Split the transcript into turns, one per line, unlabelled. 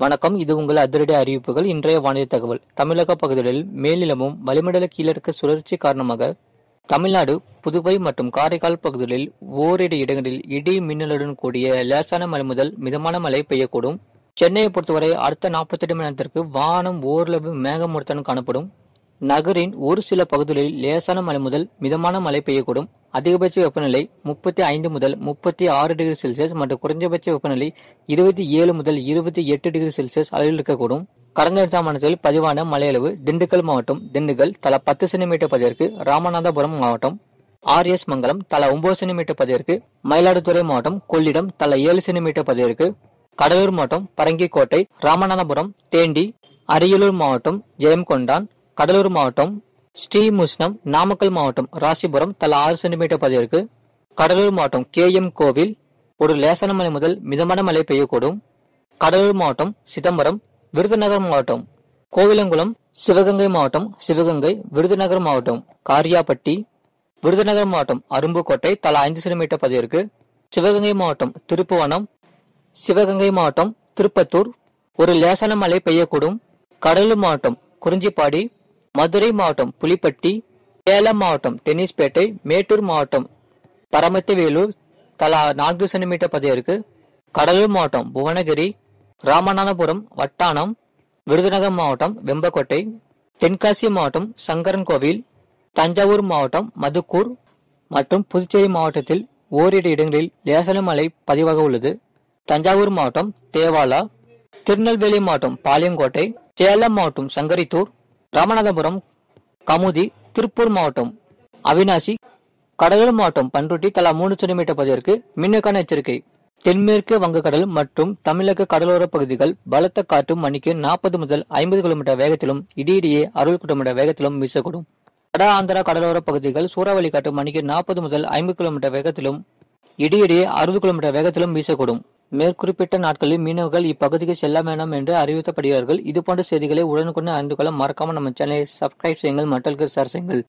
வணக்கம் இது உங்கள் அதிரடி அறிவிப்புகள் இன்றைய வானிலை தகவல் தமிழக பகுதிகளில் மேலிலமும் வளிமண்டல கீழடுக்கு சுழற்சி காரணமாக தமிழ்நாடு புதுவை மற்றும் காரைக்கால் பகுதிகளில் ஓரிரு இடங்களில் இடி மின்னலுடன் கூடிய லேசான மழை முதல் மிதமான மழை பெய்யக்கூடும் சென்னையை பொறுத்தவரை அடுத்த நாற்பத்தெட்டு மணி நேரத்திற்கு வானம் ஓரளவு மேகமூட்டத்துடன் காணப்படும் நகரின் ஒரு சில பகுதிகளில் லேசான மழை முதல் மிதமான மழை பெய்யக்கூடும் அதிகபட்ச வெப்பநிலை முப்பத்தி ஐந்து முதல் முப்பத்தி ஆறு டிகிரி செல்சியஸ் மற்றும் குறைந்தபட்ச வெப்பநிலை இருபத்தி ஏழு முதல் இருபத்தி எட்டு டிகிரி செல்சியஸ் அளவில் இருக்கக்கூடும் கடந்த எட்டாம் மாதத்தில் பதிவான மழையளவு திண்டுக்கல் மாவட்டம் திண்டுக்கல் தலா பத்து சென்டிமீட்டர் பதிவிற்கு ராமநாதபுரம் மாவட்டம் ஆர் எஸ் மங்கலம் தலா ஒன்பது சென்டிமீட்டர் பதிவிற்கு மயிலாடுதுறை மாவட்டம் கொள்ளிடம் தலா ஏழு சென்டிமீட்டர் பதிவிற்கு கடலூர் மாவட்டம் பரங்கிக்கோட்டை ராமநாதபுரம் தேண்டி அரியலூர் மாவட்டம் ஜெயம்கொண்டான் கடலூர் மாவட்டம் ஸ்ரீமுஷ்ணம் நாமக்கல் மாவட்டம் ராசிபுரம் தலா ஆறு சென்டிமீட்டர் பதிவிற்கு கடலூர் மாவட்டம் கே எம் கோவில் ஒரு லேசான மழை முதல் மிதமான மழை பெய்யக்கூடும் கடலூர் மாவட்டம் சிதம்பரம் விருதுநகர் மாவட்டம் கோவிலங்குளம் சிவகங்கை மாவட்டம் சிவகங்கை விருதுநகர் மாவட்டம் காரியாபட்டி விருதுநகர் மாவட்டம் அரும்புக்கோட்டை தலா ஐந்து சென்டிமீட்டர் பதிவிற்கு சிவகங்கை மாவட்டம் திருப்புவனம் சிவகங்கை மாவட்டம் திருப்பத்தூர் ஒரு லேசான மழை பெய்யக்கூடும் கடலூர் மாவட்டம் குறிஞ்சிப்பாடி மதுரை மாவட்டம் புலிப்பட்டி சேலம் மாவட்டம் டென்னிஸ்பேட்டை மேட்டூர் மாவட்டம் பரமத்திவேலூர் தலா நான்கு சென்டிமீட்டர் பதிவிற்கு கடலூர் மாவட்டம் புவனகிரி ராமநாதபுரம் வட்டானம் விருதுநகர் மாவட்டம் வெம்பக்கோட்டை தென்காசி மாவட்டம் சங்கரன் கோவில் தஞ்சாவூர் மாவட்டம் மதுக்கூர் மற்றும் புதுச்சேரி மாவட்டத்தில் ஓரிரு இடங்களில் லேசான மழை பதிவாக உள்ளது தஞ்சாவூர் மாவட்டம் தேவாலா திருநெல்வேலி மாவட்டம் பாளையங்கோட்டை சேலம் மாவட்டம் சங்கரித்தூர் ராமநாதபுரம் கமுதி திருப்பூர் மாவட்டம் அவினாசி கடலூர் மாவட்டம் பன்ருட்டி தலா மூணு சென்டிமீட்டர் பதிவிற்கு மின்னுக்கான எச்சரிக்கை தென்மேற்கு வங்கக்கடல் மற்றும் தமிழக கடலோர பகுதிகள் பலத்த காற்று மணிக்கு நாற்பது முதல் ஐம்பது கிலோமீட்டர் வேகத்திலும் இடியிடையே அறுபது கிலோமீட்டர் வேகத்திலும் வீசக்கூடும் வட ஆந்திரா கடலோர பகுதிகள் சூறாவளி காற்று மணிக்கு நாற்பது முதல் ஐம்பது கிலோமீட்டர் வேகத்திலும் இடியிடையே அறுபது கிலோமீட்டர் வேகத்திலும் வீசக்கூடும் மேற்குறிப்பிட்ட நாட்களில் மீனவர்கள் இப்பகுதிக்கு செல்ல வேண்டாம் என்று அறிவுறுத்தப்படுகிறார்கள் இதுபோன்ற செய்திகளை உடனுக்குடன் அறிந்து கொள்ள மறக்காம நம்ம சேனலை சப்ஸ்கிரைப் செய்யுங்கள் மற்றவர்களுக்கு ஷேர் செய்யுங்கள்